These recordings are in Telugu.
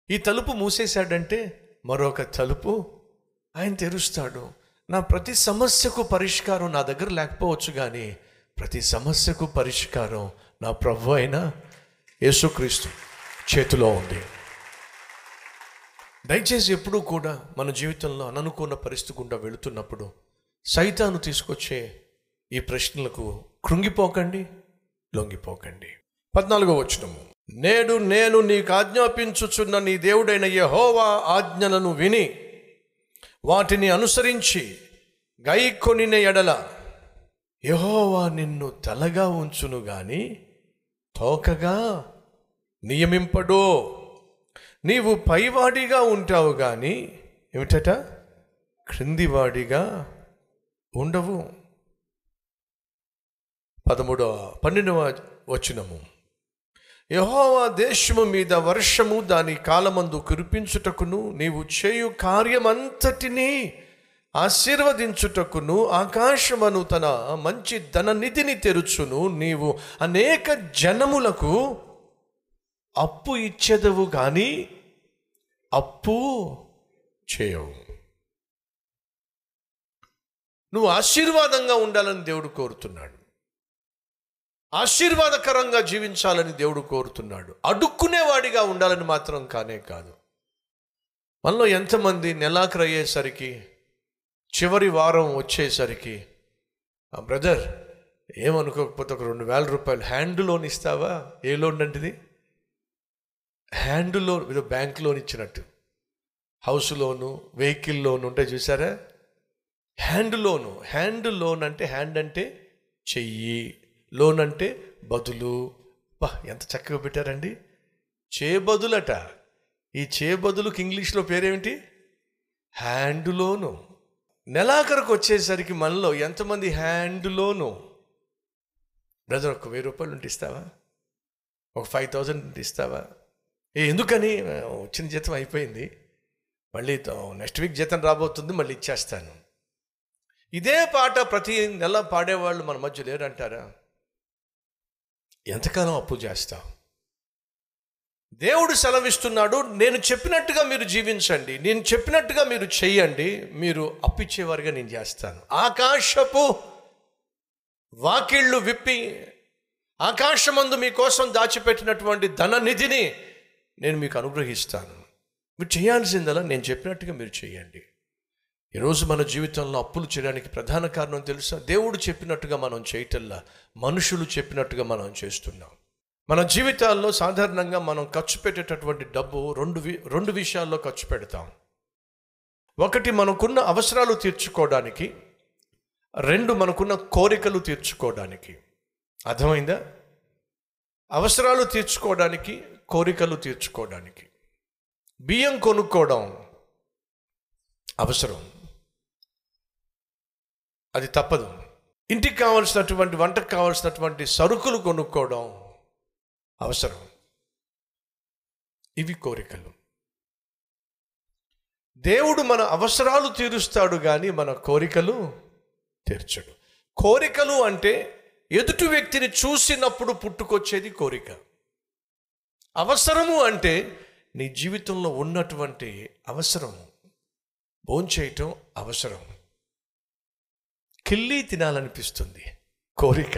ఈ తలుపు మూసేశాడంటే మరొక తలుపు ఆయన తెరుస్తాడు నా ప్రతి సమస్యకు పరిష్కారం నా దగ్గర లేకపోవచ్చు కానీ ప్రతి సమస్యకు పరిష్కారం నా ప్రభు అయిన యేసుక్రీస్తు చేతిలో ఉంది దయచేసి ఎప్పుడూ కూడా మన జీవితంలో అననుకున్న పరిస్థితి గుండా వెళుతున్నప్పుడు సైతాను తీసుకొచ్చే ఈ ప్రశ్నలకు కృంగిపోకండి లొంగిపోకండి పద్నాలుగో వచనము నేడు నేను నీకు ఆజ్ఞాపించుచున్న నీ దేవుడైన యెహోవా ఆజ్ఞలను విని వాటిని అనుసరించి గైకొనిన ఎడల యెహోవా నిన్ను తలగా ఉంచును గాని తోకగా నియమింపడో నీవు పైవాడిగా ఉంటావు కానీ ఏమిటట క్రిందివాడిగా ఉండవు పదమూడవ పన్నెండవ వచనము యహోవా దేశము మీద వర్షము దాని కాలమందు కురిపించుటకును నీవు చేయు కార్యమంతటినీ ఆశీర్వదించుటకును ఆకాశమను తన మంచి ధన నిధిని తెరుచును నీవు అనేక జనములకు అప్పు ఇచ్చేదవు కానీ అప్పు చేయవు నువ్వు ఆశీర్వాదంగా ఉండాలని దేవుడు కోరుతున్నాడు ఆశీర్వాదకరంగా జీవించాలని దేవుడు కోరుతున్నాడు అడుక్కునేవాడిగా ఉండాలని మాత్రం కానే కాదు మనలో ఎంతమంది నెలాఖరు అయ్యేసరికి చివరి వారం వచ్చేసరికి "ఆ బ్రదర్ ఏమనుకోకపోతే ఒక రెండు వేల రూపాయలు హ్యాండ్ లోన్ ఇస్తావా ఏ లోన్ అంటిది హ్యాండ్ లోన్ ఏదో బ్యాంక్ లోన్ ఇచ్చినట్టు హౌస్ లోను వెహికల్ లోన్ ఉంటాయి చూసారా హ్యాండ్ లోను హ్యాండ్ లోన్ అంటే హ్యాండ్ అంటే చెయ్యి లోన్ అంటే బదులు బా ఎంత చక్కగా పెట్టారండి చే బదులట ఈ చే బదులుకి ఇంగ్లీష్లో పేరేమిటి హ్యాండ్ లోను నెలాఖరుకు వచ్చేసరికి మనలో ఎంతమంది హ్యాండ్ లోను బ్రదర్ ఒక వెయ్యి రూపాయలు ఉంటే ఇస్తావా ఒక ఫైవ్ థౌజండ్ ఉంటే ఇస్తావా ఏ ఎందుకని వచ్చిన జీతం అయిపోయింది మళ్ళీ నెక్స్ట్ వీక్ జీతం రాబోతుంది మళ్ళీ ఇచ్చేస్తాను ఇదే పాట ప్రతి నెల పాడేవాళ్ళు మన మధ్య లేరంటారా ఎంతకాలం అప్పు చేస్తాం దేవుడు సెలవిస్తున్నాడు నేను చెప్పినట్టుగా మీరు జీవించండి నేను చెప్పినట్టుగా మీరు చెయ్యండి మీరు అప్పిచ్చేవారుగా నేను చేస్తాను ఆకాశపు వాకిళ్ళు విప్పి ఆకాశమందు మీకోసం దాచిపెట్టినటువంటి ధన నిధిని నేను మీకు అనుగ్రహిస్తాను మీరు చేయాల్సిందలా నేను చెప్పినట్టుగా మీరు చేయండి ఈరోజు మన జీవితంలో అప్పులు చేయడానికి ప్రధాన కారణం తెలుసా దేవుడు చెప్పినట్టుగా మనం చేయటల్లా మనుషులు చెప్పినట్టుగా మనం చేస్తున్నాం మన జీవితాల్లో సాధారణంగా మనం ఖర్చు పెట్టేటటువంటి డబ్బు రెండు వి రెండు విషయాల్లో ఖర్చు పెడతాం ఒకటి మనకున్న అవసరాలు తీర్చుకోవడానికి రెండు మనకున్న కోరికలు తీర్చుకోవడానికి అర్థమైందా అవసరాలు తీర్చుకోవడానికి కోరికలు తీర్చుకోవడానికి బియ్యం కొనుక్కోవడం అవసరం అది తప్పదు ఇంటికి కావాల్సినటువంటి వంటకు కావాల్సినటువంటి సరుకులు కొనుక్కోవడం అవసరం ఇవి కోరికలు దేవుడు మన అవసరాలు తీరుస్తాడు కానీ మన కోరికలు తీర్చడు కోరికలు అంటే ఎదుటి వ్యక్తిని చూసినప్పుడు పుట్టుకొచ్చేది కోరిక అవసరము అంటే నీ జీవితంలో ఉన్నటువంటి అవసరము భోంచేయటం అవసరం కిల్లి తినాలనిపిస్తుంది కోరిక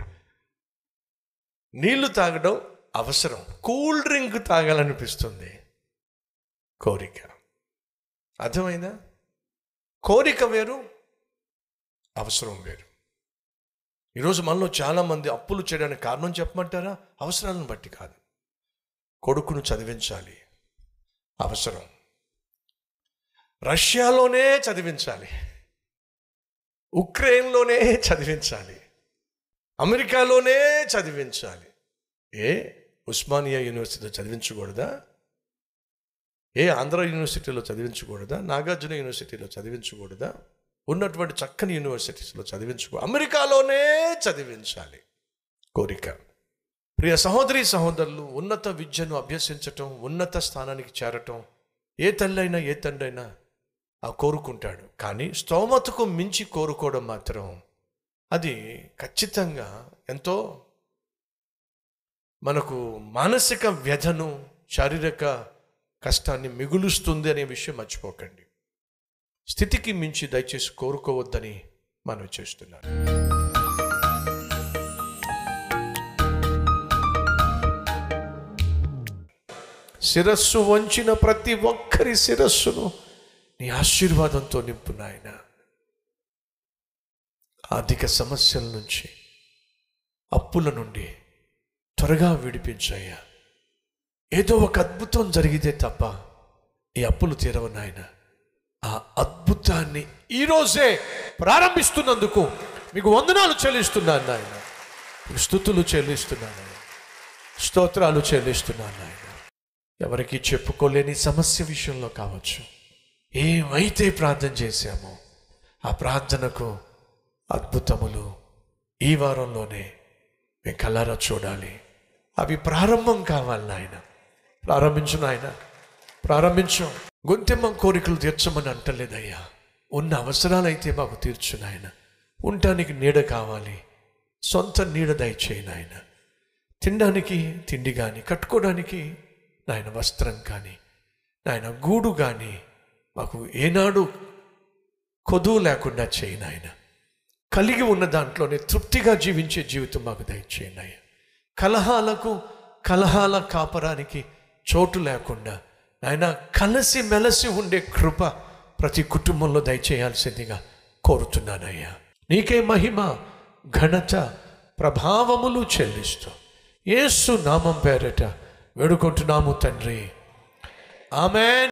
నీళ్లు తాగడం అవసరం కూల్ డ్రింక్ తాగాలనిపిస్తుంది కోరిక అర్థమైందా కోరిక వేరు అవసరం వేరు ఈరోజు మనలో చాలామంది అప్పులు చేయడానికి కారణం చెప్పమంటారా అవసరాలను బట్టి కాదు కొడుకును చదివించాలి అవసరం రష్యాలోనే చదివించాలి ఉక్రెయిన్లోనే చదివించాలి అమెరికాలోనే చదివించాలి ఏ ఉస్మానియా యూనివర్సిటీలో చదివించకూడదా ఏ ఆంధ్ర యూనివర్సిటీలో చదివించకూడదా నాగార్జున యూనివర్సిటీలో చదివించకూడదా ఉన్నటువంటి చక్కని యూనివర్సిటీస్లో చదివించుకో అమెరికాలోనే చదివించాలి కోరిక ప్రియ సహోదరి సహోదరులు ఉన్నత విద్యను అభ్యసించటం ఉన్నత స్థానానికి చేరటం ఏ తల్లైనా ఏ తండ్రైనా ఆ కోరుకుంటాడు కానీ స్తోమతకు మించి కోరుకోవడం మాత్రం అది ఖచ్చితంగా ఎంతో మనకు మానసిక వ్యధను శారీరక కష్టాన్ని మిగులుస్తుంది అనే విషయం మర్చిపోకండి స్థితికి మించి దయచేసి కోరుకోవద్దని మనం చేస్తున్నాను శిరస్సు వంచిన ప్రతి ఒక్కరి శిరస్సును నీ ఆశీర్వాదంతో నింపు నాయన ఆర్థిక సమస్యల నుంచి అప్పుల నుండి త్వరగా విడిపించాయా ఏదో ఒక అద్భుతం జరిగితే తప్ప ఈ అప్పులు తీరవు నాయన ఆ అద్భుతాన్ని ఈరోజే ప్రారంభిస్తున్నందుకు మీకు వందనాలు చెల్లిస్తున్నాను నాయన మీకు స్థుతులు చెల్లిస్తున్నాను నాయన. స్తోత్రాలు చెల్లిస్తున్నాను నాయన ఎవరికి చెప్పుకోలేని సమస్య విషయంలో కావచ్చు ఏమైతే ప్రార్థన చేశామో ఆ ప్రార్థనకు అద్భుతములు ఈ వారంలోనే మేము కల్లారా చూడాలి అవి ప్రారంభం కావాలి నాయన ప్రారంభించు నాయన ప్రారంభించు గొంతెమ్మ కోరికలు తీర్చమని అంటలేదయ్యా ఉన్న అవసరాలైతే మాకు తీర్చు నాయన ఉండటానికి నీడ కావాలి సొంత నీడ దయచేయి నాయన తినడానికి తిండి కానీ కట్టుకోవడానికి నాయన వస్త్రం కానీ నాయన గూడు కానీ మాకు ఏనాడు కొదువు లేకుండా చేయి నాయన కలిగి ఉన్న దాంట్లోనే తృప్తిగా జీవించే జీవితం మాకు దయచేయండి అయ్యా కలహాలకు కలహాల కాపరానికి చోటు లేకుండా ఆయన కలిసి మెలసి ఉండే కృప ప్రతి కుటుంబంలో దయచేయాల్సిందిగా కోరుతున్నానయ్యా నీకే మహిమ ఘనత ప్రభావములు చెల్లిస్తూ యేసు నామం పేరట వేడుకుంటున్నాము తండ్రి ఆమె